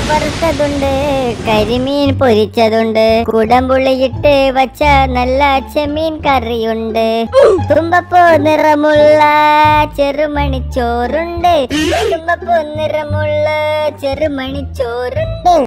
വറുത്തതുണ്ട് കരിമീൻ പൊരിച്ചതുണ്ട് കുടംപുളിയിട്ട് വച്ച നല്ല ചെമ്മീൻ കറിയുണ്ട് തുമ്പപ്പൂ നിറമുള്ള ചെറുമണിച്ചോറുണ്ട് തുമ്പപ്പൂ നിറമുള്ള ചെറുമണിച്ചോറുണ്ട്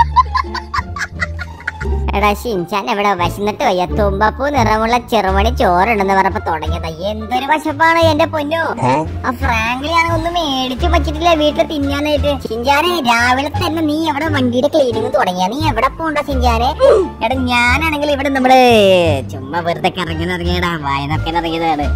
എടാ ഷിൻചാൻ എവിടെ വിശന്നിട്ട് വയ്യ തുമ്പപ്പൂ നിറമുള്ള ചെറുമണി ചോറുണ്ടെന്ന് പറഞ്ഞപ്പോ തുടങ്ങിയതാ എന്തൊരു വശപ്പാണ് എന്റെ പൊന്നു ആ ഫ്രാങ്ക്ലിയാണെങ്കിൽ ഒന്നും മേടിച്ചു വച്ചിട്ടില്ല വീട്ടിൽ തിന്നാനായിട്ട് ഷിൻചാനെ രാവിലെ തന്നെ നീ എവിടെ വണ്ടിയുടെ ക്ലീനിങ് തുടങ്ങിയ നീ എവിടെ പോണ്ട ഷിൻചാനെ എടാ ഞാനാണെങ്കിൽ ഇവിടെ നമ്മള് ചുമ്മാ വെറുതെ കറങ്ങി ഇറങ്ങിയടാ വായനൊക്കെ ഇറങ്ങിയതാണ്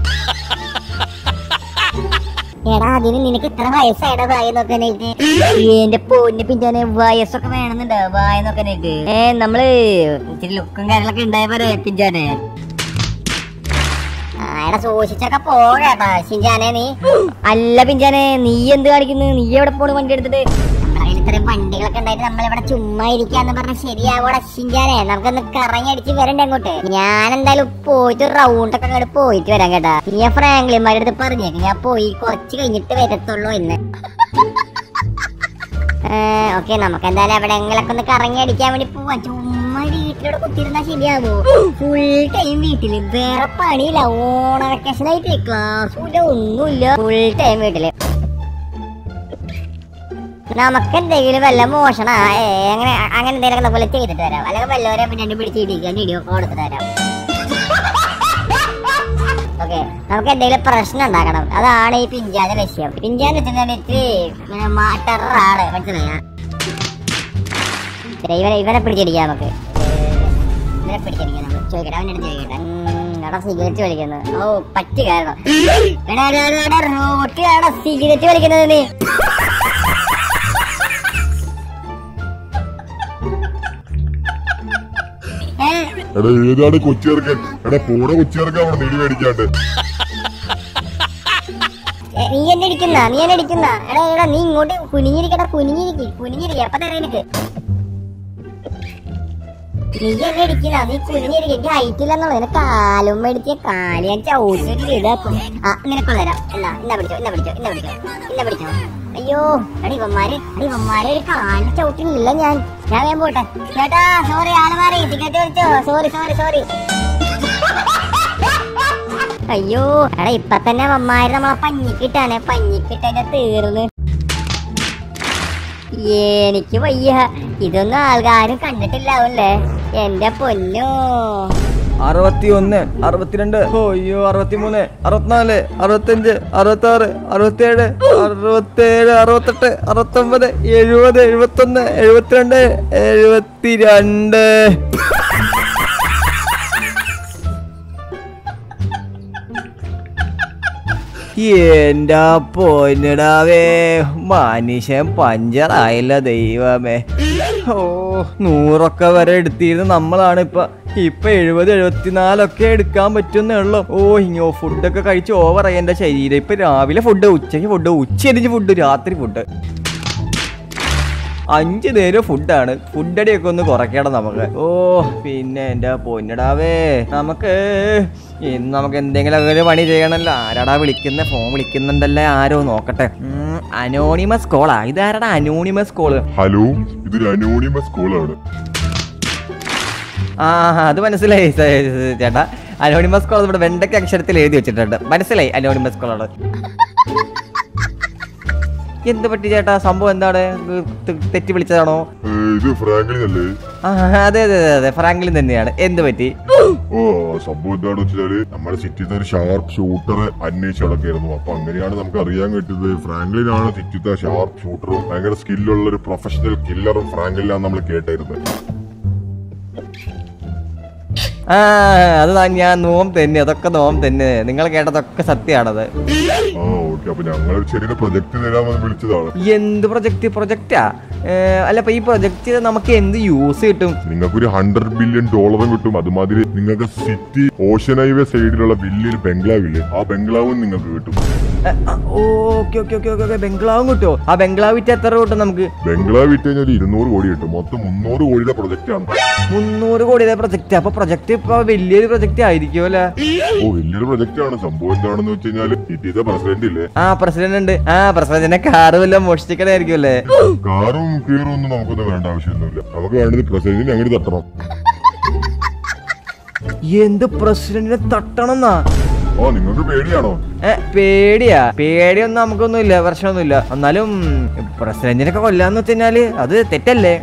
എടാ അതിന് നിനക്ക് ഇത്ര വയസ്സായടാ വായ നോക്കാനായിട്ട് എന്റെ പൊന്ന് പിന്നെ വയസ്സൊക്കെ വേണമെന്നുണ്ടോ വായ നോക്കാനായിട്ട് ഏ നമ്മള് ഇച്ചിരി ലുക്കും കാര്യങ്ങളൊക്കെ ഉണ്ടായ പോലെ പിഞ്ചാനെ ആ, എടാ സൂക്ഷിച്ചൊക്കെ പോകേട്ടാ ഷിഞ്ചാനെ നീ അല്ല പിഞ്ചാനെ നീ എന്ത് കാണിക്കുന്നു നീ എവിടെ പോണു വണ്ടി എടുത്തിട്ട് നമ്മുടെ കയ്യിൽ ഇത്രയും വണ്ടികളൊക്കെ ഉണ്ടായിട്ട് നമ്മളിവിടെ ചുമ്മാ ഇരിക്കാന്ന് പറഞ്ഞ ശരിയാവോടാ ഷിഞ്ചാനെ നമുക്കൊന്ന് കറങ്ങി അടിച്ച് വരണ്ടേ അങ്ങോട്ട് ഞാൻ എന്തായാലും പോയിട്ട് റൗണ്ട് ഒക്കെ അങ്ങോട്ട് പോയിട്ട് വരാം കേട്ടാ നീ ആ ഫ്രാങ്ക്ലിന്മാരുടെ അടുത്ത് പറഞ്ഞേക്ക് ഞാൻ പോയി കുറച്ച് കഴിഞ്ഞിട്ട് വരത്തുള്ളൂ ഇന്ന് ഓക്കെ നമുക്ക് എന്തായാലും എവിടെയെങ്കിലൊക്കെ ഒന്ന് കറങ്ങി അടിക്കാൻ വേണ്ടി പോവാം ചുമ്മാ വീട്ടിലൂടെ കുത്തിരുന്നാ ശരിയാവോ ഫുൾ ടൈം വീട്ടില് വേറെ പണിയില്ല ഓണ വെക്കേഷൻ ആയിട്ട് ക്ലാസ്സും ഇല്ല ഒന്നുമില്ല ഫുൾ ടൈം വീട്ടില് നമുക്ക് എന്തെങ്കിലും വല്ല മോഷണ ഏ, അങ്ങനെ അങ്ങനെ എന്തെങ്കിലും പോലെ ചെയ്തിട്ട് തരാം അല്ലെങ്കിൽ വല്ലവരെ പിന്നെ പിടിച്ച് ഇടിക്കാൻ ഇടിയോ കൊടുത്തിട്ട് തരാം ഓക്കെ നമുക്ക് എന്തെങ്കിലും പ്രശ്നം ഉണ്ടാക്കണം അതാണ് ഈ പിഞ്ചാന്റെ ലക്ഷ്യം പിഞ്ചാന്ന് വെച്ചിട്ടുണ്ടെങ്കിൽ ടെററാണ് മനസ്സിലായ ഇവനെ ഇവനെ പിടിച്ചടിക്കാം നമുക്ക് ഇവനെ പിടിച്ചടിക്കാം നമ്മൾ ചോദിക്കട്ടെ അവൻ്റെ അടുത്ത് ചോദിക്കട്ടെ ഉം, എടാ സിഗരറ്റ് വലിക്കുന്നു ഓ പറ്റി കാരണം എടാ എടാ, എടാ, എടാ റോട്ടിലാടാ സിഗരറ്റ് വലിക്കുന്നത് നീ ഏ എടാ ഏതാണ് കൊച്ചിയർക്കൻ എടാ പോണ കൊച്ചിയർക്കൻ അവിടെ നീടി മേടിക്കാണ്ട് ഏ, നീ എന്നെ ഇടിക്കുന്ന നീ എന്നെ ഇടിക്കുന്ന എടാ എടാ നീ ഇങ്ങോട്ട് കുനിഞ്ഞിരിക്കടാ കുനിഞ്ഞിരിക്ക് കുനിഞ്ഞിരിക്ക അപ്പൊ തരാം എനിക്ക് നീ എന്നെ ഇടിക്കുന്ന നീ കുനിഞ്ഞിരിക്ക എനിക്ക് ഹൈറ്റ് ഇല്ലെന്നുള്ളു എന്നെ കാലും മേടിച്ച് കാല് ഞാൻ ചവിട്ടിട്ട് ഇതാക്കും ആ നിനക്കുള്ള തരാം എന്നാ ഇന്ന പിടിച്ചോ ഇന്ന പിടിച്ചോ ഇന്ന പിടിച്ചോ ഇന്ന പിടിച്ചോ അയ്യോ എടി ഇവന്മാര് എടി ഇവന്മാരെ ഒരു കാലിന് ചവിട്ടില്ല ഞാൻ ഞാൻ വേഗം പോട്ടെ ചേട്ടാ സോറി ആള് മാറി ടിക്കറ്റ് വിളിച്ചോ സോറി സോറി സോറി അയ്യോ എടാ ഇപ്പൊ തന്നെ അമ്മമാര് നമ്മളെ പഞ്ഞിക്കിട്ടാണ് പഞ്ഞിക്കിട്ടതിന്റെ തീർന്ന് എനിക്ക് വയ്യ ഇതൊന്നും ആൾക്കാരും കണ്ടിട്ടില്ലാവല്ലേ എന്റെ പൊന്നോ അറുപത്തി ഒന്ന് അറുപത്തിരണ്ട് ഓ അയ്യോ അറുപത്തിമൂന്ന് അറുപത്തിനാല് അറുപത്തഞ്ച് അറുപത്തി ആറ് അറുപത്തിയേഴ് അറുപത്തേഴ് അറുപത്തെട്ട് അറുപത്തൊമ്പത് എഴുപത് എഴുപത്തൊന്ന് എഴുപത്തിരണ്ട് എഴുപത്തിരണ്ട് എന്റെ പൊന്നിടാവേ മനുഷ്യൻ പഞ്ചറായില്ല ദൈവമേ ഓ നൂറൊക്കെ വരെ എടുത്തിരുന്ന നമ്മളാണ് ഇപ്പൊ ഇപ്പൊ എഴുപത് എഴുപത്തിനാലൊക്കെ എടുക്കാൻ പറ്റുന്നേ ഉള്ളൂ ഓ ഇങ്ങോ ഫുഡൊക്കെ കഴിച്ച് ഓവറായി എന്റെ ശരീരം ഇപ്പൊ രാവിലെ ഫുഡ് ഉച്ചയ്ക്ക് ഫുഡ് ഉച്ചരിഞ്ഞ് ഫുഡ് രാത്രി ഫുഡ് അഞ്ച് നേരം ഫുഡാണ് ഫുഡടിയൊക്കെ ഒന്ന് കുറയ്ക്കണം നമുക്ക് ഓ പിന്നെ എൻ്റെ പൊന്നിടാവേ നമുക്ക് ഇന്ന് നമുക്ക് എന്തെങ്കിലും ഒരു പണി ചെയ്യണമല്ലോ ആരാടാ വിളിക്കുന്ന ഫോൺ വിളിക്കുന്നുണ്ടല്ലേ ആരോ നോക്കട്ടെ അനോണിമസ് കോളാ ഇതാരടാ അനോണിമസ് കോള് ഹലോ ഇതൊരു അനോണിമസ് കോളാണ് ആ അത് മനസ്സിലായി സ- സ- ചേട്ടാ അനോണിമസ് കോൾ ഇവിടെ വെണ്ടയ്ക്ക് അക്ഷരത്തിൽ എഴുതി വെച്ചിട്ടുണ്ട് മനസ്സിലായി അനോണിമസ് കോളോട് എന്ത് പറ്റി ചേട്ടാ സംഭവം എന്താണ് തെ- തെറ്റി വിളിച്ചതാണോ ഏ, ഇത് ഫ്രാങ്ക്ലിൻ അല്ലേ ആ അതെ അതെ അതെ അതെ ഫ്രാങ്ക്ലിൻ തന്നെയാണ് എന്ത് പറ്റി ഓ സംഭവം എന്താണെന്ന് വെച്ചാല് നമ്മുടെ സിറ്റിത്തെ ഒരു ഷാർപ്പ് ഷൂട്ടറെ അന്വേഷിച്ച് നടക്കായിരുന്നു അപ്പൊ അങ്ങനെയാണ് നമുക്ക് അറിയാൻ പറ്റിയത് ഫ്രാങ്ക്ലിൻ ആണ് സിറ്റിത്തെ ഷാർപ്പ് ഷൂട്ടറും ഭയങ്കര സ്കില്ലുള്ള ഒരു പ്രൊഫഷണൽ കില്ലറും ഫ്രാങ്ക്ലിനാണ് നമ്മൾ കേട്ടായിരുന്നത് ആ അത് താ- ഞാൻ നോം തന്നെ അതൊക്കെ നോം തന്നെ നിങ്ങൾ കേട്ടതൊക്കെ സത്യമാണത് ആ ഓക്കെ അപ്പൊ ഞങ്ങൾ ചെറിയ പ്രൊജക്ട് തരാമെന്ന് വിളിച്ചതാണ് എന്ത് പ്രൊജക്റ്റ് പ്രൊജക്റ്റാ അല്ല അപ്പൊ ഈ പ്രൊജക്റ്റ് നമുക്ക് എന്ത് യൂസ് കിട്ടും നിങ്ങൾക്കൊരു ഹൺഡ്രഡ് ബില്യൺ ഡോളറും കിട്ടും അതുമാതിരി നിങ്ങൾക്ക് സിറ്റി ഓഷൻ ഹൈവേ സൈഡിലുള്ള വലിയൊരു ബംഗ്ലാവില്ലേ ആ ബംഗ്ലാവും നിങ്ങൾക്ക് കിട്ടും ഓക്കെ ഓക്കെ ഓക്കെ ഓക്കെ ബംഗ്ലാവും കിട്ടുമോ ആ ബംഗ്ലാവ് വിറ്റ് എത്ര രൂപ കിട്ടും നമുക്ക് ബംഗ്ലാവ് വിറ്റ് കഴിഞ്ഞാൽ ഒരു ഇരുന്നൂറ് കോടി കിട്ടും മൊത്തം മുന്നൂറ് കോടിയുടെ പ്രൊജക്റ്റ് ആണ് മുന്നൂറ് കോടിയുടെ പ്രൊജക്ട് അപ്പൊ പ്രൊജക്ട് ഇപ്പൊ വലിയൊരു പ്രൊജക്ട് ആയിരിക്കും അല്ലേ ഓ വലിയൊരു പ്രൊജക്റ്റ് ആണ് സംഭവം എന്താണെന്ന് വെച്ച് കഴിഞ്ഞാൽ സിറ്റിയിലെ പ്രസിഡന്റ് ഇല്ലേ ആ പ്രസിഡന്റ് ഉണ്ട് ആ പ്രസിഡന്റിനെ കാറ് വല്ല മോഷ്ടിക്കണായിരിക്കും അല്ലേ കാറും കീറും ഒന്നും നമുക്കൊന്നും വേണ്ട ആവശ്യമൊന്നുമില്ല നമുക്ക് വേണ്ടത് പ്രസിഡന്റിനെ അങ്ങനെ തട്ടണം എന്ത് പ്രസിഡന്റിനെ തട്ടണമെന്നാ ഓ നിങ്ങൾക്ക് പേടിയാണോ ഏ പേടിയാ പേടിയൊന്നും നമുക്കൊന്നുമില്ല പ്രശ്നമൊന്നുമില്ല എന്നാലും പ്രസിഡന്റിനൊക്കെ കൊല്ലാന്ന് വെച്ച് കഴിഞ്ഞാല് അത് തെറ്റല്ലേ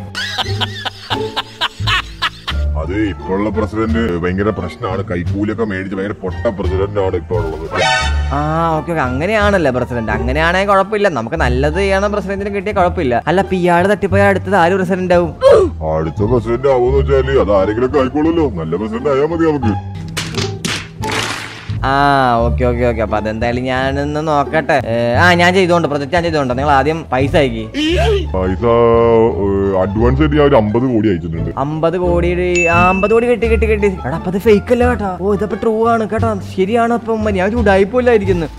അത് ഇപ്പോഴുള്ള പ്രസിഡന്റ് ഭയങ്കര പ്രശ്നമാണ് കൈക്കൂലിയൊക്കെ മേടിച്ച് ഭയങ്കര പൊട്ട പ്രസിഡന്റ് ആണ് ഇപ്പൊ ഉള്ളത് ആ ഓക്കെ ഓക്കെ അങ്ങനെയാണല്ലേ പ്രസിഡന്റ് അങ്ങനെയാണെങ്കിൽ കുഴപ്പമില്ല നമുക്ക് നല്ലത് ചെയ്യണം പ്രസിഡന്റിന് കിട്ടിയ കുഴപ്പമില്ല അല്ല ഇപ്പൊ ഇയാള് തട്ടിപ്പോയാൽ അടുത്തത് ആര് പ്രസിഡന്റ് ആവും അടുത്ത പ്രസിഡന്റ് ആവുമെന്ന് വെച്ചാല് അത് ആരെങ്കിലും ഒക്കെ ആയിക്കോളൂല്ലോ നല്ല പ്രസിഡന്റ് ആയാൽ മതി നമുക്ക് ആ ഓക്കെ ഓക്കെ ഓക്കെ അപ്പൊ അതെന്തായാലും ഞാനൊന്ന് നോക്കട്ടെ ഏ, ആ ഞാൻ ചെയ്തോണ്ട് പ്രൊജക്ട് ഞാൻ ചെയ്തോണ്ട് നിങ്ങൾ ആദ്യം പൈസ അയക്കി പൈസ അഡ്വാൻസ് ആയിട്ട് ഞാൻ ഒരു അമ്പത് കോടി അയച്ചിട്ടുണ്ട് അമ്പത് കോടി ആ അമ്പത് കോടി കിട്ടി കിട്ടി കിട്ടി എടാ അപ്പൊ അത് ഫേക്ക് അല്ല കേട്ടോ ഓ ഇതപ്പൊ ട്രൂ ആണ് കേട്ടോ ശരിയാണ് അപ്പം ഞാൻ ചൂടായിപ്പോലായിരിക്കുന്നു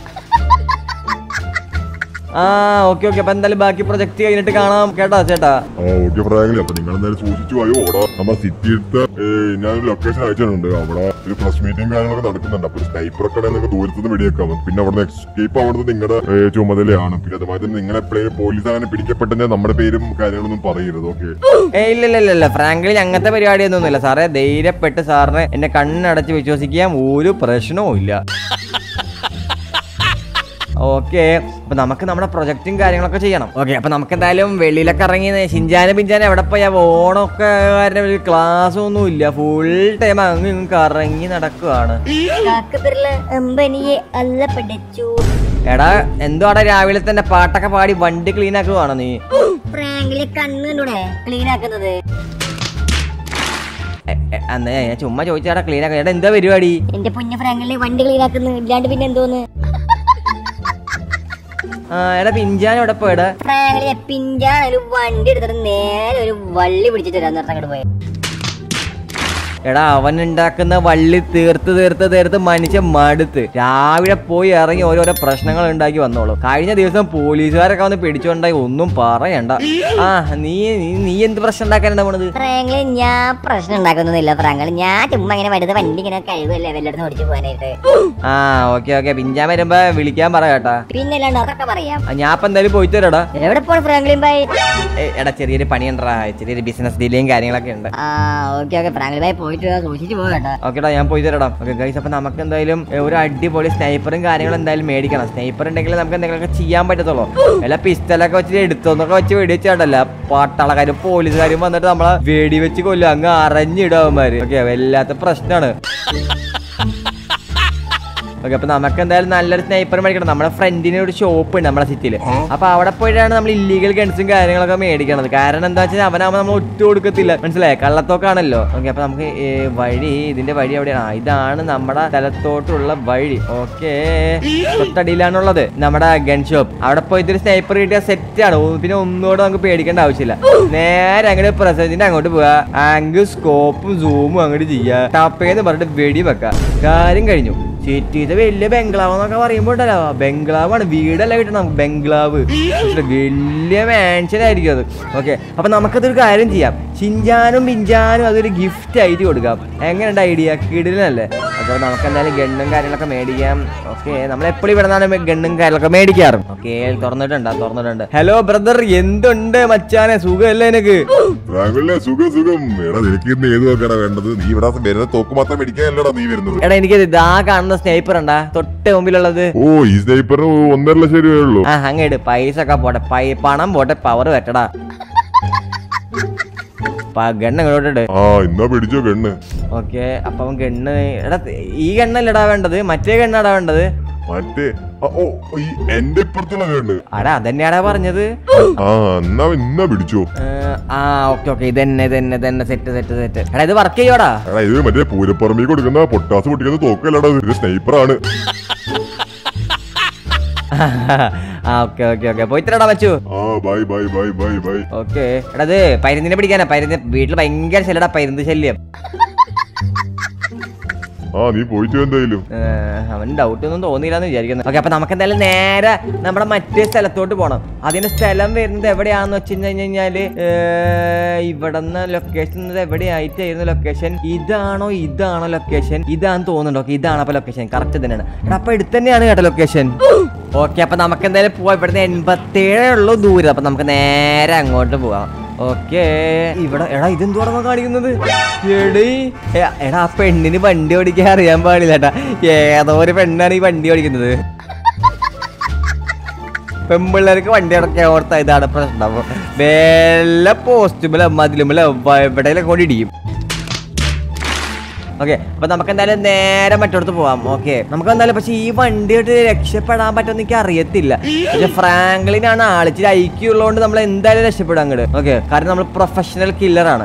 ആ ഓക്കെ ഓക്കെ അപ്പൊ എന്തായാലും ബാക്കി പ്രൊജക്ട് കഴിഞ്ഞിട്ട് കാണാം കേട്ടോ ചേട്ടാ ആ ഓക്കെ ഫ്രാങ്കിലി അപ്പൊ നിങ്ങൾ എന്തായാലും സൂക്ഷിച്ചു പോയോ അവിടെ നമ്മുടെ സിറ്റിയിലത്തെ ഞാൻ ലൊക്കേഷൻ അയച്ചിട്ടുണ്ട് അവിടെ ഒരു പ്രസ് മീറ്റിംഗ് കാര്യങ്ങളൊക്കെ നടക്കുന്നുണ്ട് അപ്പൊ സ്നൈപ്പർ ഒക്കെ നിങ്ങൾക്ക് ദൂരത്തുനിന്ന് വെടിയേക്കാം പിന്നെ അവിടെ എസ്കേപ്പ് ആവുന്നത് നിങ്ങളുടെ ചുമതലയാണ് പിന്നെ അതുമായി തന്നെ നിങ്ങൾ എപ്പോഴും പോലീസ് അങ്ങനെ പിടിക്കപ്പെട്ടെങ്കിൽ നമ്മുടെ പേരും കാര്യങ്ങളൊന്നും പറയരുത് ഓക്കെ ഏ ഇല്ല ഇല്ല ഇല്ല ഇല്ല ഫ്രാങ്ക്ലിൻ അങ്ങനത്തെ പരിപാടിയൊന്നുമില്ല സാറേ ധൈര്യപ്പെട്ട് സാറിനെ എന്നെ കണ്ണടച്ച് വിശ്വസിക്കാൻ ഒരു പ്രശ്നവും ഇല്ല ഓക്കെ അപ്പൊ നമുക്ക് നമ്മുടെ പ്രൊജക്റ്റും കാര്യങ്ങളൊക്കെ ചെയ്യണം ഓക്കെ അപ്പൊ നമുക്ക് എന്തായാലും വെളിയിലൊക്കെ ഇറങ്ങി ഷിഞ്ചാനും പിഞ്ചാനും എവിടെ പോയാ ഓണമൊക്കെ കാരണം ഒരു ക്ലാസ് ഒന്നും ഇല്ല ഫുൾ ടൈം അങ്ങ് ഇങ്ങ് കറങ്ങി നടക്കുവാണ് കാക്കപ്പിരല് അമ്പനിയെ അല്ല പഠിച്ചു എടാ എന്തുവാടാ രാവിലെ തന്നെ പാട്ടൊക്കെ പാടി വണ്ടി ക്ലീൻ ആക്കുവാണോ നീ ഫ്രാങ്കിലെ കണ്ണ് കണ്ടൂടെ ക്ലീൻ ആക്കുന്നത് എ, എ, അന്ന് ഞാൻ ചുമ്മാ ചോദിച്ചാടാ ക്ലീൻ ആക്കാൻ എടാ എന്താ പരിപാടി എന്റെ പൊന്ന ഫ്രാങ്കിലെ വണ്ടി ക്ലീൻ ആക്കുന്നു ഇല്ലാണ്ട് പിന്നെ എന്തോന്ന് ആ എടാ പിഞ്ചാൻ എവിടെ പോയടാ ഫ്രാങ്കിലെ പിഞ്ചാണ് ഒരു വണ്ടി എടുത്തിട്ട് നേരെ ഒരു വള്ളി പിടിച്ചിട്ട് വരാൻ നേരത്തെ അങ്ങോട്ട് പോയത് എടാ അവൻ ഉണ്ടാക്കുന്ന വള്ളി തീർത്ത് തീർത്ത് തീർത്ത് മനുഷ്യൻ മടുത്ത് രാവിലെ പോയി ഇറങ്ങി ഓരോരോ പ്രശ്നങ്ങൾ ഉണ്ടാക്കി വന്നോളൂ കഴിഞ്ഞ ദിവസം പോലീസുകാരൊക്കെ വന്ന് പിടിച്ചോണ്ടായി ഒന്നും പറയണ്ട ആ നീ നീ- നീ എന്ത് പ്രശ്നം ഉണ്ടാക്കാനാണ് പോണത് ഫ്രാങ്കില് ഞാൻ പ്രശ്നം ഉണ്ടാക്കുന്നൊന്നുമില്ല ഫ്രാങ്കില് ഞാൻ ചുമ്മാ ഇങ്ങനെ വരുന്ന വണ്ടി ഇങ്ങനെ കഴിവല്ലേ വല്ലയിടത്തും ഓടിച്ചു പോകാനായിട്ട് ആ ഓക്കെ ഓക്കെ പിഞ്ചാൻ വരുമ്പോ വിളിക്കാൻ പറ കേട്ടാ പിന്നെ അല്ലാണ്ട് അതൊക്കെ പറയാം ആ, ഞാൻ ഇപ്പൊ എന്തായാലും പോയിട്ട് തരാടാ എവിടെ പോണ ഫ്രാങ്ക്ലിൻ ബായ് ഏ, എടാ ചെറിയൊരു പണിയുണ്ടാ ചെറിയൊരു ബിസിനസ് ഡീലിങ് കാര്യങ്ങളൊക്കെ ഉണ്ട് ആ ഓക്കെ ഓക്കെ ഫ്രാങ്ക്ലിൻ ബായ് പോയിട്ട് വാ, സൂക്ഷിച്ച് പോകട്ടോ ഓക്കെടാ ഞാൻ പോയി തരാടാ ഓക്കെ ഗൈസ് അപ്പൊ നമുക്ക് എന്തായാലും ഏ, ഒരു അടിപൊളി സ്നൈപ്പറും കാര്യങ്ങളും എന്തായാലും മേടിക്കണം സ്നൈപ്പർ ഉണ്ടെങ്കിൽ നമുക്ക് എന്തെങ്കിലുമൊക്കെ ചെയ്യാൻ പറ്റത്തുള്ളൂ അല്ല പിസ്റ്റലൊക്കെ വെച്ചിട്ട് എടുത്തോന്നൊക്കെ വെച്ച് വെടിവെച്ചാണ്ടല്ല പട്ടാളക്കാരും പോലീസുകാരും വന്നിട്ട് നമ്മളെ വെടി വെച്ച് കൊല്ലും അങ്ങ് അറിഞ്ഞിടും അവന്മാര് ഓക്കെ വല്ലാത്ത പ്രശ്നമാണ് ഓക്കെ അപ്പൊ നമുക്ക് എന്തായാലും നല്ലൊരു സ്നൈപ്പർ മേടിക്കണം നമ്മുടെ ഫ്രണ്ടിന് ഒരു ഷോപ്പ് ഉണ്ട് നമ്മുടെ സിറ്റിയിൽ അപ്പൊ അവിടെ പോയിട്ടാണ് നമ്മൾ ഇല്ലീഗൽ ഗൺസും കാര്യങ്ങളൊക്കെ മേടിക്കണത് കാരണം എന്താ വെച്ചാൽ അവനാകുമ്പോൾ നമ്മൾ ഒറ്റ കൊടുക്കത്തില്ല മനസ്സിലായേ കള്ളത്തോക്കാണല്ലോ ഓക്കെ അപ്പൊ നമുക്ക് ഈ വഴി ഇതിന്റെ വഴി എവിടെയാണ് ആ, ഇതാണ് നമ്മുടെ സ്ഥലത്തോട്ടുള്ള വഴി ഓക്കെ തൊട്ടടിയിലാണുള്ളത് നമ്മുടെ ഗൺ ഷോപ്പ് അവിടെ പോയിട്ട് ഒരു സ്നൈപ്പർ കിട്ടിയ സെറ്റ് ആണ് ഓ, പിന്നെ ഒന്നുകൂടെ നമുക്ക് പേടിക്കേണ്ട ആവശ്യമില്ല നേരെ അങ്ങോട്ട് പ്രസന്റിന്റെ അങ്ങോട്ട് പോവാ ആംഗിൾ സ്കോപ്പും സൂമും അങ്ങോട്ട് ചെയ്യാ ടപ്പേന്ന് പറഞ്ഞിട്ട് വെടി വെക്കാം കാര്യം കഴിഞ്ഞു സിറ്റിയിലെ വലിയ ബംഗ്ലാവ് എന്നൊക്കെ പറയുമ്പോ ഉണ്ടല്ലോ ബംഗ്ലാവാണ് വീടല്ല കിട്ടണം നമുക്ക് ബംഗ്ലാവ് മനസ്സിലായോ? വലിയ മാൻഷൻ ആയിരിക്കും അത് ഓക്കെ അപ്പൊ നമുക്കതൊരു കാര്യം ചെയ്യാം ചിഞ്ചാനും പിഞ്ചാനും അതൊരു ഗിഫ്റ്റ് ആയിട്ട് കൊടുക്കാം എങ്ങനെയുണ്ട് ഐഡിയ കിടിലല്ലേ അപ്പൊ നമുക്ക് എന്തായാലും ഗണ്ണും കാര്യങ്ങളൊക്കെ മേടിക്കാം ഓക്കെ നമ്മൾ എപ്പോഴും ഇവിടെ നിന്നാണ് ഗണ്ണും കാര്യങ്ങളൊക്കെ മേടിക്കാറും ഓക്കെ തുറന്നിട്ടുണ്ട് തുറന്നിട്ടുണ്ട് ഹലോ ബ്രദർ എന്തുണ്ട് മച്ചാനെ സുഖമല്ലേ എനിക്ക് ഫ്രാങ്കിലെ സുഖം സുഖം എടാ നിനക്ക് ഇന്ന് ഏത് നോക്കാണ് വേണ്ടത് നീ ഇവിടെ വരുന്ന തോക്ക് മാത്രം മേടിക്കാനല്ലടാ നീ വരുന്നത് എടാ എനിക്ക് ഇതാ കാണുന്ന സ്നേഹിപ്പർ ഉണ്ടാ തൊട്ട് മുമ്പിലുള്ളത് ഓ ഈ സ്നൈപ്പറിന് ഒന്നര ലക്ഷം രൂപയേ ഉള്ളൂ ആ അങ്ങേട് പൈസ ഒക്കെ പോട്ടെ പൈ പണം പോട്ടെ പവർ വെട്ടടാ ഗണ്ണ് ഇങ്ങോട്ടിട്ട് ആ ഇന്നാ പിടിച്ചോ കണ്ണ് ഓക്കെ അപ്പൊ അവൻ ഗണ്ണ് എടാ ഈ ഗണ്ണല്ലടാ വേണ്ടത് മറ്റേ ഗണ്ണാടാ വേണ്ടത് മറ്റേ ആ, ഓ ഈ എന്റെ ഇപ്പുറത്തുള്ള കണ്ണ് അടാ അതന്നെയാടാ പറഞ്ഞത് ആ എന്നാ ഇന്നാ പിടിച്ചോ ഏ, ആ ഓക്കെ ഓക്കെ ഇതന്നെ ഇതന്നെ ഇതന്നെ സെറ്റ് സെറ്റ് സെറ്റ് എടാ ഇത് വർക്ക് ചെയ്യോടാ എടാ ഇത് മറ്റേ പൂരപ്പറമ്പിൽ കൊടുക്കുന്ന പൊട്ടാസ് പൊട്ടിക്കുന്ന തോക്കല്ലടാ ഇത് സ്നൈപ്പറാണ് ആ ഓക്കെ ഓക്കെ ഓക്കെ പോയിത്തരടാ വച്ചു ആ bye bye bye bye bye okay എടാ ഇത് പരുന്തിനെ പിടിക്കാനാ പരുന്ത് വീട്ടിൽ ഭയങ്കര ശല്യടാ പരുന്ത് ശല്യം ആ നീ പോയിട്ട് എന്തായാലും ഏഹ്, അവന് ഡൗട്ട് ഒന്നും തോന്നിയില്ലെന്ന് വിചാരിക്കുന്നു ഓക്കെ അപ്പൊ നമുക്ക് എന്തായാലും നേരെ നമ്മുടെ മറ്റേ സ്ഥലത്തോട്ട് പോകണം അതിന്റെ സ്ഥലം വരുന്നത് എവിടെയാണെന്ന് വെച്ച് കഴിഞ്ഞ് കഴിഞ്ഞാല് ഏഹ്, ഇവിടുന്ന് ലൊക്കേഷൻ എവിടെയായിട്ടായിരുന്നു ലൊക്കേഷൻ ഇതാണോ ഇതാണോ ലൊക്കേഷൻ ഇതാന്ന് തോന്നുന്നുണ്ട് ഓക്കെ ഇതാണ് അപ്പൊ ലൊക്കേഷൻ കറക്റ്റ് തന്നെയാണ് എടാ അപ്പൊ എടുത്ത് തന്നെയാണ് കേട്ടോ ലൊക്കേഷൻ ഓക്കെ അപ്പൊ നമുക്ക് എന്തായാലും പോവാം ഇവിടുന്ന് എൺപത്തേഴേ ഉള്ളൂ ദൂരം അപ്പൊ നമുക്ക് നേരെ അങ്ങോട്ട് പോവാം ഓക്കെ ഇവിടെ എടാ ഇതെന്തുവാണെന്നോ കാണിക്കുന്നത് എടീ എ, എടാ ആ പെണ്ണിന് വണ്ടി ഓടിക്കാൻ അറിയാൻ പാടില്ല ഏട്ടാ ഏതോ ഒരു പെണ്ണാണ് ഈ വണ്ടി ഓടിക്കുന്നത് പെമ്പിള്ളേർക്ക് വണ്ടി അടക്കാൻ ഓർത്ത ഇതാണ് പ്രശ്നം വല്ല പോസ്റ്റുമില്ല മതിലുമില്ല എവിടെയെങ്കിലും കൊണ്ട് ഇടിയും ഓക്കെ അപ്പൊ നമുക്ക് എന്തായാലും നേരെ മറ്റോടത്ത് പോവാം ഓക്കെ നമുക്ക് എന്തായാലും പക്ഷെ ഈ വണ്ടിയായിട്ട് രക്ഷപ്പെടാൻ പറ്റുമെന്ന് എനിക്ക് അറിയത്തില്ല പക്ഷെ ഫ്രാങ്ക്ലിനാണ് ആളിച്ചിരി ഐക്യമുള്ളതുകൊണ്ട് നമ്മൾ എന്തായാലും രക്ഷപ്പെടും അങ്ങോട്ട് ഓക്കെ കാരണം നമ്മൾ പ്രൊഫഷണൽ കില്ലറാണ്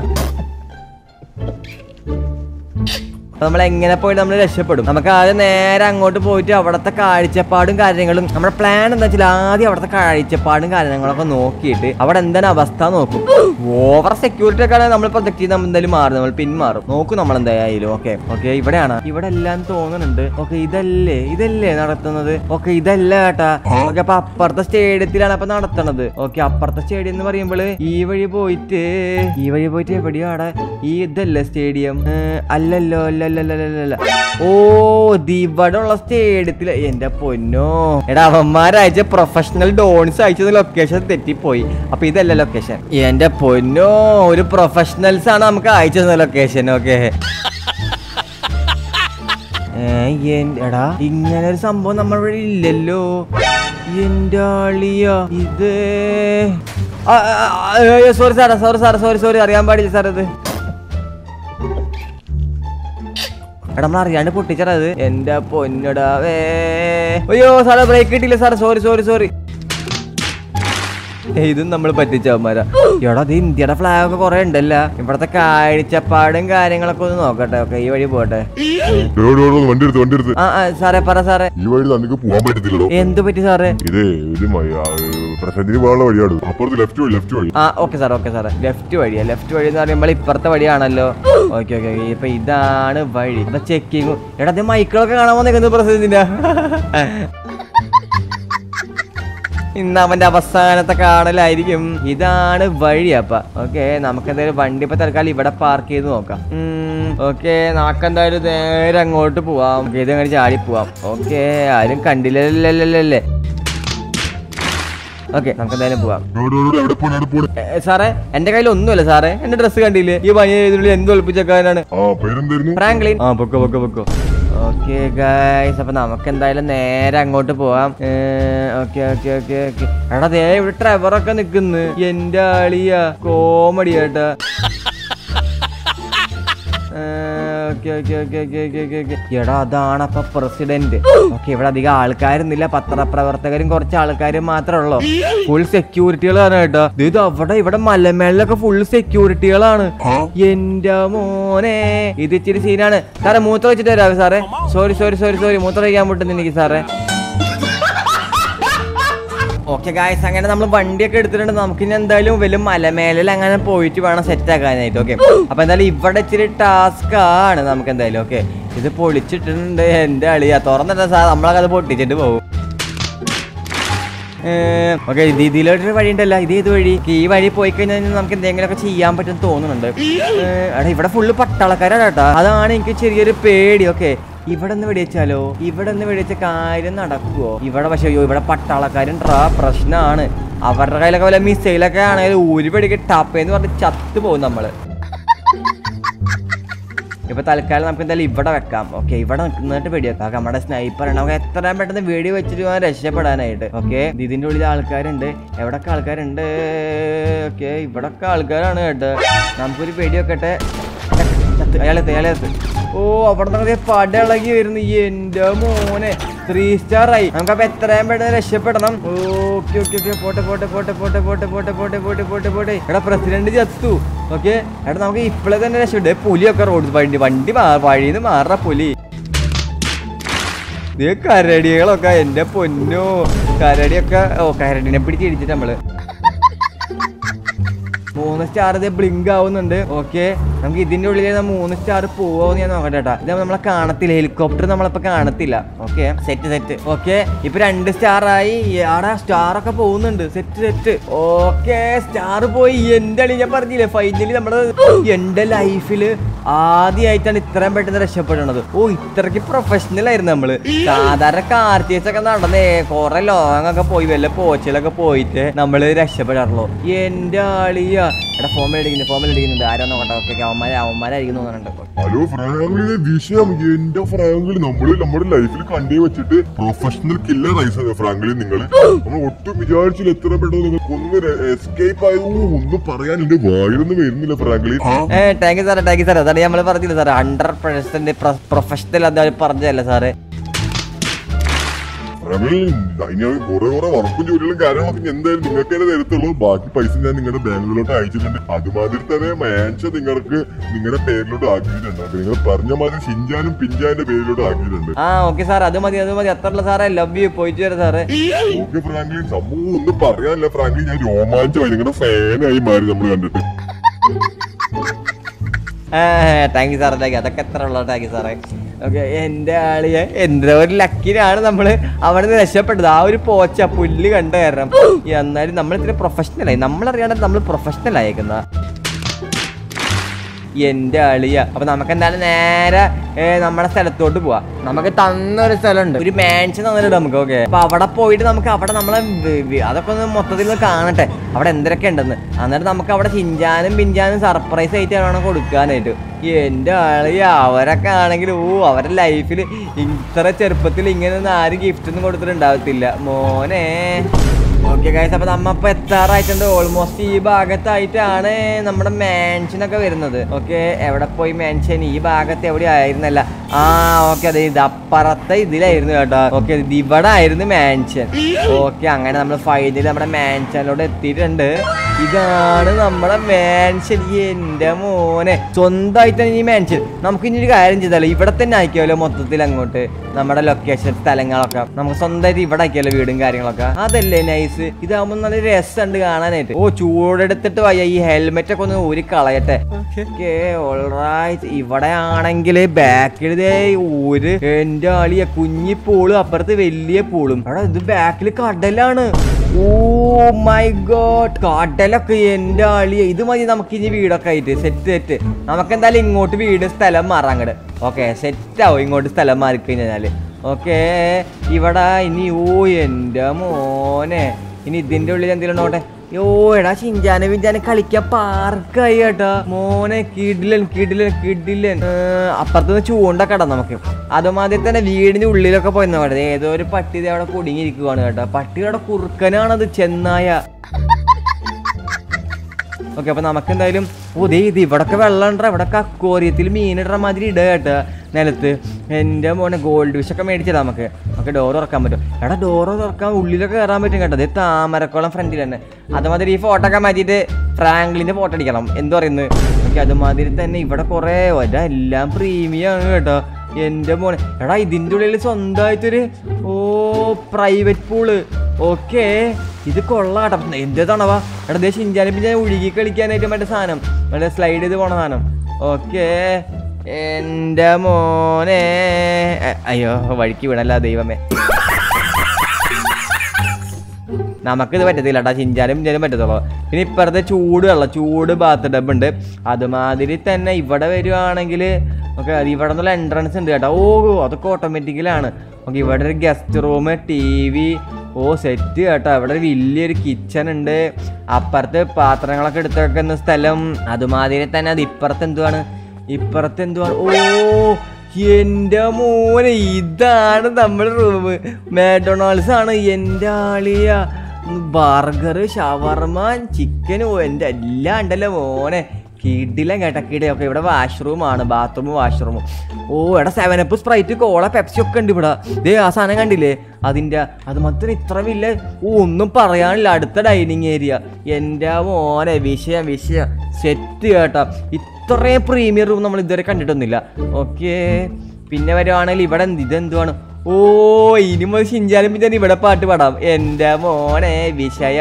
അപ്പൊ നമ്മൾ എങ്ങനെ പോയിട്ട് നമ്മൾ രക്ഷപ്പെടും നമുക്ക് ആദ്യം നേരെ അങ്ങോട്ട് പോയിട്ട് അവിടുത്തെ കാഴ്ചപ്പാടും കാര്യങ്ങളും നമ്മുടെ പ്ലാൻ എന്താ വെച്ചാൽ ആദ്യം അവിടുത്തെ കാഴ്ചപ്പാടും കാര്യങ്ങളൊക്കെ നോക്കിയിട്ട് അവിടെ എന്താണ് അവസ്ഥ നോക്കും ഓവർ സെക്യൂരിറ്റി ഒക്കെ ആണെങ്കിൽ നമ്മൾ പ്രൊജക്ട് ചെയ്ത് നമ്മൾ എന്തായാലും മാറും നമ്മൾ പിന്മാറും നോക്കും നമ്മൾ എന്തായാലും ഓക്കെ ഓക്കെ ഇവിടെയാണ് ഇവിടെ എല്ലാം തോന്നുന്നുണ്ട് ഓക്കെ ഇതല്ലേ ഇതല്ലേ നടത്തുന്നത് ഓക്കെ ഇതല്ല കേട്ടാ ഓക്കെ അപ്പൊ അപ്പുറത്തെ സ്റ്റേഡിയത്തിലാണ് അപ്പൊ നടത്തണത് ഓക്കെ അപ്പുറത്തെ സ്റ്റേഡിയം എന്ന് പറയുമ്പോൾ ഈ വഴി പോയിട്ട് ഈ വഴി പോയിട്ട് എവിടെയോ അവിടെ ഈ ഇതല്ലേ സ്റ്റേഡിയം അല്ലല്ലോ അല്ലല്ലല്ലല്ല ഓ ഇവിടെ ഉള്ള സ്റ്റേഡിയത്തില് എന്റെ പൊന്നോ എടാ അവന്മാരയച്ച പ്രൊഫഷണൽ ഡോൺസ് അയച്ചത് ലൊക്കേഷൻ തെറ്റിപ്പോയി അപ്പൊ ഇതല്ല ലൊക്കേഷൻ എന്റെ പൊന്നോ ഒരു പ്രൊഫഷണൽസ് ആണ് നമുക്ക് അയച്ചത് ലൊക്കേഷൻ ഓക്കെ എടാ ഇങ്ങനെ ഒരു സംഭവം നമ്മുടെ ഇവിടെ ഇല്ലല്ലോ എന്റെ ആളിയ ഇത് സോറി സാറേ സോറി സാറേ സോറി സോറി അറിയാൻ പാടില്ല സാർ ഇത് എടാ നമ്മൾ അറിയാണ്ട് പൊട്ടിച്ചത് എന്റെ പൊന്നടാവേ അയ്യോ സാറേ ബ്രേക്ക് കിട്ടിയില്ല സാറേ സോറി സോറി സോറി ഇതും നമ്മൾ പറ്റിച്ചവന്മാരാ എടാ ഇത് ഇന്ത്യയുടെ ഫ്ലാഗ് ഒക്കെ കുറെ ഉണ്ടല്ല ഇവിടത്തെ കാഴ്ചപ്പാടും കാര്യങ്ങളൊക്കെ ഒന്ന് നോക്കട്ടെ ഓക്കെ ഈ വഴി പോട്ടെ ഡോ, ഡോ, ഡോ, വണ്ടി എടുത്ത് വണ്ടി എടുത്ത് ആ ആ, സാറേ പറ സാറേ ഈ വഴി നമുക്ക് പോകാൻ പറ്റത്തില്ലടോ എന്ത് പറ്റി സാറേ ഇതേ ഇത് പ്രസന്റിന് പോകാനുള്ള വഴിയാണ് അപ്പുറത്ത് ലെഫ്റ്റ് വഴി ലെഫ്റ്റ് വഴി ആ ഓക്കെ സാർ ഓക്കെ സാറേ ലെഫ്റ്റ് വഴിയാ ലെഫ്റ്റ് വഴി എന്ന് പറയുമ്പോൾ ഇപ്പുറത്തെ വഴിയാണല്ലോ ഓക്കെ ഓക്കെ ഓക്കെ ഇപ്പൊ ഇതാണ് വഴി ഇപ്പൊ ചെക്കിങ് എടാ അത് മൈക്കിളൊക്കെ കാണാൻ വന്നേക്കുന്നത് പ്രസിഡന്റിന്റെ ഇന്ന് അവന്റെ അവസാനത്തെ കാണലായിരിക്കും ഇതാണ് വഴി അപ്പ ഓക്കെ നമുക്ക് എന്തായാലും വണ്ടി ഇപ്പൊ തൽക്കാലം ഇവിടെ പാർക്ക് ചെയ്ത് നോക്കാം ഓക്കെ നമുക്കെന്തായാലും നേരെ അങ്ങോട്ട് പോവാം Okay, ഇത് അങ്ങനെ ചാടി പോവാം ഓക്കെ ആരും കണ്ടില്ലല്ലേ ഓക്കെ നമുക്ക് എന്തായാലും പോവാം ഡോ, ഡോ, ഡോ, എവിടെ പോണ എവിടെ പോണ ഏ, സാറേ എന്റെ കയ്യിൽ ഒന്നുമില്ല സാറേ എന്റെ ഡ്രസ്സ് കണ്ടില്ലേ ഈ പനി ഇതിനുള്ളിൽ എന്ത് ഒളിപ്പിച്ചേക്കാനാണ് ആ പേരെന്തായിരുന്നു ഫ്രാങ്ക്ലിൻ ആ പൊക്കോ പൊക്കോ പൊക്കോ ഓക്കെ ഗൈസ് അപ്പൊ നമുക്ക് എന്തായാലും നേരെ അങ്ങോട്ട് പോവാം ഓക്കെ ഓക്കെ ഓക്കെ ഓക്കെ എടാ ദേ ഇവിടെ ട്രെവറൊക്കെ നിക്കുന്നു എന്റെ ആളിയ കോമഡി കേട്ടാ okay okay okay okay okay okay okay എടാ അതാണ് അപ്പൊ പ്രസിഡന്റ് ഓക്കെ ഇവിടെ അധികം ആൾക്കാരൊന്നുമില്ല പത്രപ്രവർത്തകരും കുറച്ച് ആൾക്കാരും മാത്രമേ ഉള്ളൂ ഫുൾ സെക്യൂരിറ്റികളാണ് കേട്ടോ ഇത് അവിടെ ഇവിടെ മലമേളിലൊക്കെ ഫുൾ സെക്യൂരിറ്റികളാണ് എന്റെ മോനെ ഇത് ഇച്ചിരി സീനാണ് സാറേ മൂത്രം വെച്ചിട്ട് വരാവേ സാറേ സോറി സോറി സോറി സോറി മൂത്രം കഴിക്കാൻ പറ്റുന്നു എനിക്ക് സാറേ ഓക്കെ ഗായ്സ് അങ്ങനെ നമ്മൾ വണ്ടിയൊക്കെ എടുത്തിട്ടുണ്ട് നമുക്ക് ഇനി എന്തായാലും വലിയ മലമേലിൽ അങ്ങനെ പോയിട്ട് വേണം സെറ്റ് ആക്കാനായിട്ട് ഓക്കെ അപ്പൊ എന്തായാലും ഇവിടെ ഇച്ചിരി ടാസ്ക് ആണ് നമുക്ക് എന്തായാലും ഓക്കെ ഇത് പൊളിച്ചിട്ടുണ്ട് എന്റെ അളിയാ തുറന്നിട്ട സാർ നമ്മളൊക്കെ അത് പൊട്ടിച്ചിട്ട് പോകും ഓക്കെ ഇത് ഇതിലോട്ടൊരു വഴി ഉണ്ടല്ലോ ഇത് ഏത് വഴി ഈ വഴി പോയി കഴിഞ്ഞാൽ നമുക്ക് എന്തെങ്കിലുമൊക്കെ ചെയ്യാൻ പറ്റും തോന്നുന്നുണ്ട് ഏഹ്, എടാ ഇവിടെ ഫുള്ള് പട്ടാളക്കാരാണ് കേട്ടോ അതാണ് എനിക്ക് ചെറിയൊരു പേടി ഓക്കെ ഇവിടെ നിന്ന് വെടിവെച്ചാലോ ഇവിടെ നിന്ന് വെടിവെച്ച കാര്യം നടക്കുവോ ഇവിടെ പക്ഷെ അയ്യോ ഇവിടെ പട്ടാളക്കാരും ട്രാ പ്രശ്നമാണ് അവരുടെ കയ്യിലൊക്കെ വല്ല മിസൈലൊക്കെ ആണെങ്കിൽ ഒരു വെടിക്ക് ടപ്പേന്ന് പറഞ്ഞ് ചത്തു പോകും നമ്മള് ഇപ്പൊ തൽക്കാലം നമുക്ക് എന്തായാലും ഇവിടെ വെക്കാം ഓക്കെ ഇവിടെ നിന്നിട്ട് വെടി വെക്കാം നമ്മുടെ സ്നൈപ്പർ ആണ് നമുക്ക് എത്രയും പെട്ടെന്ന് വെടി വെച്ചിട്ട് പോകാൻ രക്ഷപ്പെടാനായിട്ട് ഓക്കെ ഇതിന്റെ ഉള്ളിൽ ആൾക്കാരുണ്ട് എവിടൊക്കെ ആൾക്കാരുണ്ട് ഓക്കെ ഇവിടൊക്കെ ആൾക്കാരാണ് കേട്ടോ നമുക്കൊരു വെടി വെക്കട്ടെ ചത്ത്, അയാളെത്ത് അയാളെത്ത് ഓ അവിടെ നിന്ന് പട ഇളകി വരുന്നു എന്റെ മോനെ ത്രീ സ്റ്റാർ ആയി നമുക്കപ്പൊ എത്രയും പെട്ടെന്ന് രക്ഷപ്പെടണം ഓക്കെ ഓക്കെ ഓക്കെ പോട്ടെ പോട്ടെ പോട്ടെ പോട്ടെ പോട്ടെ പോട്ടെ പോട്ടെ പോട്ടെ പോട്ടെ പോട്ടെ എടാ പ്രസിഡന്റ് ചത്തു ഓക്കെ എടാ നമുക്ക് ഇപ്പോഴേ തന്നെ രക്ഷപ്പെട്ടു പുലിയൊക്കെ റോഡ് വണ്ടി വണ്ടി മാ- വഴിന്ന് മാറ പുലി ഇത് കരടികളൊക്കെ എന്റെ പൊന്നോ കരടിയൊക്കെ ഓ കരടിനെ പിടിച്ച് ഇടിച്ചിട്ട് നമ്മള് മൂന്ന് സ്റ്റാർ ഇത് ബ്ലിങ്ക് ആവുന്നുണ്ട് ഓക്കെ നമുക്ക് ഇതിന്റെ ഉള്ളിൽ നിന്ന് മൂന്ന് സ്റ്റാർ പോവോന്ന് ഞാൻ നോക്കട്ടെ കേട്ടാ ഇത് നമ്മളെ കാണത്തില്ല ഹെലികോപ്റ്റർ നമ്മളിപ്പോ കാണത്തില്ല ഓക്കെ സെറ്റ് സെറ്റ് ഓക്കെ ഇപ്പൊ രണ്ട് സ്റ്റാർ ആയി ആടാ സ്റ്റാർ ഒക്കെ പോകുന്നുണ്ട് സെറ്റ് സെറ്റ് ഓക്കെ സ്റ്റാർ പോയി എന്റെ അളി ഞാൻ പറഞ്ഞില്ലേ ഫൈനലി നമ്മുടെ എന്റെ ലൈഫില് ആദ്യമായിട്ടാണ് ഇത്രയും പെട്ടെന്ന് രക്ഷപ്പെടുന്നത് ഓ ഇത്രക്ക് പ്രൊഫഷണൽ ആയിരുന്നു നമ്മള് സാധാരണ കാർത്തിയസ് ഒക്കെ നടന്നേ കൊറേ ലോങ് ഒക്കെ പോയി വല്ല പോച്ചിലൊക്കെ പോയിട്ട് നമ്മള് രക്ഷപ്പെടാറുള്ളൂ എന്റെ ആളിയ എടാ ഫോമിൽ അടിക്കുന്നു ഫോമിൽ അടിക്കുന്നുണ്ട് ആരോ നോക്കട്ടെ ഓക്കെ അവന്മാരെ അവന്മാരായിരിക്കും തോന്നുന്നുണ്ട് ഹലോ ഫ്രാങ്ക്ലിനെ വിഷയം എന്റെ ഫ്രാങ്ക്ലി നമ്മള് നമ്മുടെ ലൈഫിൽ കണ്ടേ വെച്ചിട്ട് പ്രൊഫഷണൽ കില്ലർ ആയി ഫ്രാങ്ക്ലി നിങ്ങൾ നമ്മൾ ഒട്ടും വിചാരിച്ചില്ല എത്ര പെട്ടെന്ന് നിങ്ങൾക്ക് ഒന്ന് എസ്കേപ്പ് ആയത് ഓ, ഒന്നും പറയാൻ എന്റെ വായിലൊന്നും വരുന്നില്ല ഫ്രാങ്ക്ലി ഏ താങ്ക് യു സാറേ താങ്ക് യു സാറേ അതാണ് നമ്മൾ പറഞ്ഞില്ല സാറേ ഹൺഡ്രഡ് പെർസെന്റ് പ്രൊഫഷണൽ അത് പറഞ്ഞതല്ലേ സാറേ ഫ്രാങ്ക്ലി അതിന് കുറെ കുറെ വർക്കും ജോലികളും കാര്യങ്ങളൊക്കെ എന്തായാലും നിങ്ങൾക്ക് തന്നെ തരത്തുള്ളൂ ബാക്കി പൈസ ഞാൻ നിങ്ങളുടെ ബാങ്കിലോട്ട് അയച്ചിട്ടുണ്ട് അതുമാതിരി തന്നെ മാൻഷൻ നിങ്ങൾക്ക് നിങ്ങളുടെ പേരിലോട്ട് ആക്കിയിട്ടുണ്ട് അപ്പൊ നിങ്ങൾ പറഞ്ഞ മാതിരി ഷിഞ്ചാനും പിഞ്ചാന്റെ പേരിലോട്ട് ആക്കിയിട്ടുണ്ട് ആ ഓക്കെ സാർ അത് മതി അത് മതി അത്രയുള്ള സാറേ ലവ് യു പോയിട്ട് വരാം സാറേ ഓക്കെ ഫ്രാങ്ക്ലിൻ സംഭവം ഒന്നും പറയാനില്ല ഫ്രാങ്ക്ലിൻ ഞാൻ രോമാഞ്ചമായി നിങ്ങളുടെ ഫാനായി മാറി നമ്മൾ കണ്ടിട്ട് താങ്ക് യു സാറേ താങ്ക് യു അതൊക്കെ എത്ര ഉള്ള താങ്ക് യു സാറേ ഓക്കെ എൻ്റെ ആളിയെ എന്തോ ഒരു ലക്കിനാണ് നമ്മൾ അവിടെ നിന്ന് രക്ഷപ്പെട്ടത് ആ ഒരു പോച്ച പുല്ല് കണ്ട കാരണം എന്നാലും നമ്മൾ ഇത്തിരി പ്രൊഫഷണലായി നമ്മളറിയാണ്ട് നമ്മൾ പ്രൊഫഷണൽ ആയേക്കുന്ന എന്റെ അളിയ അപ്പൊ നമുക്ക് എന്തായാലും നേരെ ഏ, നമ്മുടെ സ്ഥലത്തോട്ട് പോവാ നമുക്ക് തന്നൊരു സ്ഥലമുണ്ട് ഒരു മാൻഷൻ തന്നിട്ടുണ്ട് നമുക്ക് ഓക്കെ അപ്പൊ അവിടെ പോയിട്ട് നമുക്ക് അവിടെ നമ്മളെ വി- വി- അതൊക്കെ ഒന്ന് മൊത്തത്തിൽ ഒന്ന് കാണട്ടെ അവിടെ എന്തൊക്കെ ഉണ്ടെന്ന് എന്നിട്ട് നമുക്ക് അവിടെ ചിഞ്ചാനും പിഞ്ചാനും സർപ്രൈസ് ആയിട്ട് വേണം കൊടുക്കാനായിട്ട് എന്റെ ആളിയ അവരൊക്കെ ആണെങ്കിൽ ഓ അവരുടെ ലൈഫിൽ ഇത്ര ചെറുപ്പത്തിൽ ഇങ്ങനെ ഒന്നും ആരും ഗിഫ്റ്റ് ഒന്നും കൊടുത്തിട്ടുണ്ടാവത്തില്ല മോനെ ഓക്കെ ഗൈസ് അപ്പൊ നമ്മ ഇപ്പൊ എത്താറായിട്ടുണ്ട് ഓൾമോസ്റ്റ് ഈ ഭാഗത്തായിട്ടാണ് നമ്മുടെ മാൻഷൻ ഒക്കെ വരുന്നത് ഓക്കെ എവിടെ പോയി മാൻഷൻ ഈ ഭാഗത്ത് എവിടെ ആയിരുന്നല്ല ആ ഓക്കെ അതെ ഇത് അപ്പുറത്തെ ഇതിലായിരുന്നു കേട്ടോ ഓക്കെ ഇത് ഇവിടെ ആയിരുന്നു മാൻഷൻ ഓക്കെ അങ്ങനെ നമ്മൾ ഫൈനലി നമ്മുടെ മാൻഷനിലോട്ട് എത്തിയിട്ടുണ്ട് ഇതാണ് നമ്മുടെ മാൻഷൻ എന്റെ മോനെ സ്വന്തമായിട്ടാണ് ഈ മാൻഷൻ നമുക്ക് ഇനി ഒരു കാര്യം ചെയ്താലോ ഇവിടെ തന്നെ ആക്കിയാലോ മൊത്തത്തിൽ അങ്ങോട്ട് നമ്മുടെ ലൊക്കേഷൻ സ്ഥലങ്ങളൊക്കെ നമുക്ക് സ്വന്തമായിട്ട് ഇവിടെ ആക്കിയാലോ വീടും കാര്യങ്ങളൊക്കെ അതല്ലേ നൈസ് ഇതാകുമ്പോൾ നല്ല രസമുണ്ട് കാണാനായിട്ട് ഓ ചൂടെടുത്തിട്ട് വയ്യ ഈ ഹെൽമെറ്റ് ഒക്കെ ഒന്ന് ഊരി കളയട്ടെ ഓക്കെ ഓൾറൈറ്റ് ഇവിടെ ആണെങ്കിൽ ബാക്കിൽ ഒരു എന്റെ ആളിയ കുഞ്ഞി പൂളും അപ്പുറത്ത് വലിയ പൂളും എടാ ഇത് ബാക്കിൽ കടലാണ് ഓ മൈ ഗോഡ് കടലൊക്കെ എന്റെ ആളിയ ഇത് മതി നമുക്ക് ഇനി വീടൊക്കെ ആയിട്ട് സെറ്റ് സെറ്റ് നമുക്ക് എന്തായാലും ഇങ്ങോട്ട് വീട് സ്ഥലം മാറാം അങ്ങോട്ട് ഓക്കെ സെറ്റ് ആവും ഇങ്ങോട്ട് സ്ഥലം മാറി കഴിഞ്ഞാല് ഓക്കെ ഇവിടെ ഇനി ഓ എന്റെ മോനെ ഇനി ഇതിന്റെ ഉള്ളിൽ എന്തെങ്കിലും നോട്ടെ യോ എടാ ചിഞ്ചാനെ പിഞ്ചാനെ കളിക്കാൻ പാർക്കായി കേട്ടാ മോനെ കിടിലൻ കിടിലൻ കിടിലൻ ഏ, അപ്പുറത്തുനിന്ന് ചൂണ്ടൊക്കെ ഇടാം നമുക്ക് അതുമാതിരി തന്നെ വീടിന്റെ ഉള്ളിലൊക്കെ പോയി നോക്കട്ടെ ഏതോ ഒരു പട്ടി ദേ അവിടെ കുടുങ്ങിയിരിക്കുവാണ് കേട്ടോ പട്ടിയുടെ കുറുക്കനാണത് ചെന്നായ ഓക്കെ അപ്പൊ നമുക്ക് എന്തായാലും ഓ ദേ ഇത് ഇവിടൊക്കെ വെള്ളം ഉണ്ടോ ഇവിടെ അക്വോറിയത്തിൽ മീനിടുന്ന മാതിരി ഇടുക കേട്ടോ നിലത്ത് എൻ്റെ മോനെ ഗോൾഡ് ഫിഷ് ഒക്കെ മേടിച്ചതാ നമുക്ക് നമുക്ക് ഡോർ തുറക്കാൻ പറ്റും എടാ ഡോർ തുറക്കാൻ ഉള്ളിലൊക്കെ കയറാൻ പറ്റും കേട്ടോ അതേ താമരക്കോളം ഫ്രണ്ടിൽ തന്നെ അതുമാതിരി ഈ ഫോട്ടോ ഒക്കെ മാറ്റിയിട്ട് ഫ്രാങ്ക്ലിന്റെ ഫോട്ടോ അടിക്കണം എന്ത് പറയുന്നത് ഓക്കെ അതുമാതിരി തന്നെ ഇവിടെ കുറേ എല്ലാം പ്രീമിയം ആണ് കേട്ടോ എൻ്റെ മോനെ എടാ ഇതിൻ്റെ ഉള്ളിൽ സ്വന്തമായിട്ടൊരു ഓ പ്രൈവറ്റ് പൂള് ഓക്കെ ഇത് കൊള്ളാട്ടോ എന്ത് തണവാ എടാ ദേ ഷിഞ്ചാനെ പിന്നെ ഒഴുകി കളിക്കാനായിട്ട് മറ്റേ സാധനം മറ്റേ സ്ലൈഡ് ചെയ്ത് പോണ സാധനം ഓക്കെ എൻ്റെ മോനെ അ- അയ്യോ വഴിക്ക് വീണല്ല ദൈവമേ നമുക്കിത് പറ്റത്തില്ല കേട്ടോ ചിഞ്ചാനും പിഞ്ചാനും പറ്റത്തുള്ളൂ പിന്നെ ഇപ്പുറത്തെ ചൂട് വെള്ളം ചൂട് ബാത്ത് ടബ് ഉണ്ട് അതുമാതിരി തന്നെ ഇവിടെ വരുവാണെങ്കിൽ ഓക്കെ ഇവിടെ നിന്നുള്ള എൻട്രൻസ് ഉണ്ട് കേട്ടോ ഓ അതൊക്കെ ഓട്ടോമാറ്റിക്കലാണ് ഓക്കെ ഇവിടെ ഒരു ഗസ്റ്റ് റൂം ടി വി ഓ സെറ്റ് കേട്ടോ ഇവിടെ ഒരു വലിയൊരു കിച്ചൺ ഉണ്ട് അപ്പുറത്ത് പാത്രങ്ങളൊക്കെ എടുത്ത് വെക്കുന്ന സ്ഥലം അതുമാതിരി തന്നെ അത് ഇപ്പുറത്ത് എന്തുവാണ് ഇപ്പുറത്ത് എന്തുവാണ് ഓ എന്റെ മോനെ ഇതാണ് നമ്മുടെ റൂം മാക്ഡൊണാൾഡ്സ് ആണ് എൻ്റെ ആളിയ ബർഗർ ഷവർമ ചിക്കനും എൻ്റെ എല്ലാം ഉണ്ടല്ലോ മോനെ കിടിലം കേട്ട കിട ഒക്കെ ഇവിടെ വാഷ്റൂം ആണ് ബാത്റൂമും വാഷ്റൂമും ഓ എടാ seven up sprite cola Pepsi ഒക്കെ ഉണ്ട് ഇവിടെ ദേ ആ സാധനം കണ്ടില്ലേ അതിൻ്റെ അത് മാത്രം ഇത്ര വലിയ ഓ ഒന്നും പറയാനില്ല അടുത്ത ഡൈനിങ് ഏരിയ എൻ്റെ മോനെ വിഷയം വിഷയം സെറ്റ് കേട്ടോ ഇത്രയും പ്രീമിയം റൂം നമ്മൾ ഇതുവരെ കണ്ടിട്ടൊന്നുമില്ല ഓക്കെ പിന്നെ വരുവാണെങ്കിൽ ഇവിടെ എന്ത് ഇതെന്തുവാണ് ഓ ഇനി മുതൽ ഷിഞ്ചാലും പിന്നെ ഇവിടെ പാട്ട് പാടാം എൻ്റെ മോനെ വിഷയം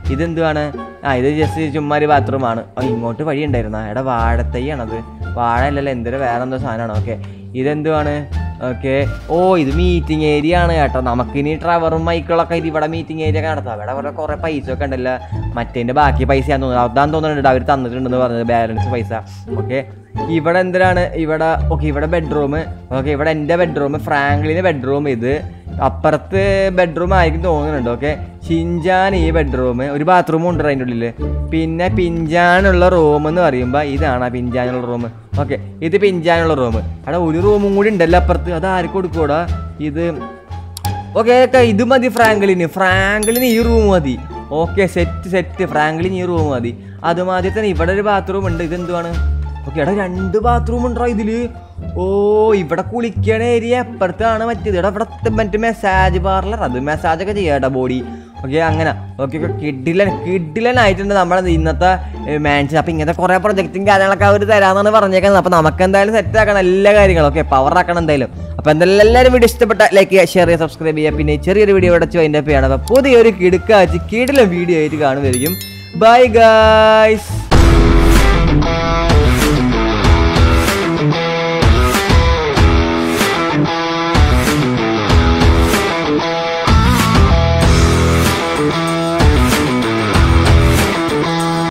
ഇതെന്തുവാണ് ആ ഇത് ജസ്റ്റ് ചുമ്മാ ഒരു ബാത്റൂമാണ് ഇങ്ങോട്ട് വഴി ഉണ്ടായിരുന്ന എടാ വാഴത്തൈയാണത് വാഴ അല്ലല്ലോ എന്തൊരു വേറെ എന്തോ സാധനമാണ് ഓക്കെ ഇതെന്തുവാണ് ഓക്കെ ഓ ഇത് മീറ്റിംഗ് ഏരിയ ആണ് കേട്ടോ നമുക്കിനി ട്രവറും മൈക്കിളൊക്കെ ഇത് ഇവിടെ മീറ്റിംഗ് ഏരിയ ഒക്കെ നടത്താം അവിടെ അവിടെ കുറേ പൈസ ഒക്കെ ഉണ്ടല്ലോ മറ്റേൻ്റെ ബാക്കി പൈസ ഞാൻ തോന്നുന്നു അതാന്ന് തോന്നുന്നുണ്ട് അവർ തന്നിട്ടുണ്ടെന്ന് പറഞ്ഞത് ബാലൻസ് പൈസ ഓക്കെ ഇവിടെ എന്തിനാണ് ഇവിടെ ഓക്കെ ഇവിടെ ബെഡ്റൂം ഓക്കെ ഇവിടെ എൻ്റെ ബെഡ്റൂം ഫ്രാങ്ക്ലിൻ്റെ ബെഡ്റൂം ഇത് അപ്പുറത്ത് ബെഡ്റൂം ആയിരിക്കും തോന്നുന്നുണ്ട് ഓക്കെ ഷിൻജാൻ ഈ ബെഡ്റൂം ഒരു ബാത്റൂമും ഉണ്ട് അതിൻ്റെ ഉള്ളിൽ പിന്നെ പിഞ്ചാനുള്ള റൂം എന്ന് പറയുമ്പോൾ ഇതാണ് ആ പിഞ്ചാനുള്ള റൂം ഓക്കെ ഇത് പിഞ്ചാനുള്ള റൂം അവിടെ ഒരു റൂമും കൂടി ഉണ്ടല്ലോ അപ്പുറത്ത് അത് ആർക്ക് കൊടുക്കൂടാ ഇത് ഓക്കെ ഓക്കെ ഇത് മതി ഫ്രാങ്ക്ലിന് ഫ്രാങ്ക്ലിന് ഈ റൂം മതി ഓക്കെ സെറ്റ് സെറ്റ് ഫ്രാങ്ക്ലിന് ഈ റൂം മതി അതുമാതിരി തന്നെ ഇവിടെ ഒരു ബാത്റൂം ഉണ്ട് ഇതെന്തുവാണ് ഓക്കെ എടാ രണ്ട് ബാത്റൂം ഉണ്ടോ ഇതില് ഓ ഇവിടെ കുളിക്കണ ഏരിയ അപ്പുറത്താണ് മറ്റേത് എടാ ഇവിടെ മറ്റേ മെസ്സാജ് പാർലർ അത് മെസ്സാജ് ഒക്കെ ചെയ്യാട്ടോ ബോഡി ഓക്കെ അങ്ങനെ ഓക്കെ ഓക്കെ കിഡിലൻ കിഡിലനായിട്ടുണ്ട് നമ്മുടെ ഇന്നത്തെ മാൻഷൻ അപ്പം ഇങ്ങനത്തെ കുറേ പ്രൊജക്റ്റും കാര്യങ്ങളൊക്കെ അവർ തരാമെന്നാണ് പറഞ്ഞേക്കുന്നത് അപ്പം നമുക്ക് എന്തായാലും സെറ്റ് ആക്കണം എല്ലാ കാര്യങ്ങളും ഓക്കെ പവർ ആക്കണം എന്തായാലും അപ്പം എന്തായാലും എല്ലാവരും വീഡിയോ ഇഷ്ടപ്പെട്ട ലൈക്ക് ചെയ്യുക ഷെയർ ചെയ്യുക സബ്സ്ക്രൈബ് ചെയ്യുക പിന്നെ ചെറിയൊരു വീഡിയോ ഇവിടെ അതിൻ്റെ പേയാണ് അപ്പോൾ പുതിയൊരു കിടുക്കാച്ച് കിടിലം വീഡിയോ ആയിട്ട് കാണുമായിരിക്കും ബൈ ഗായ്സ്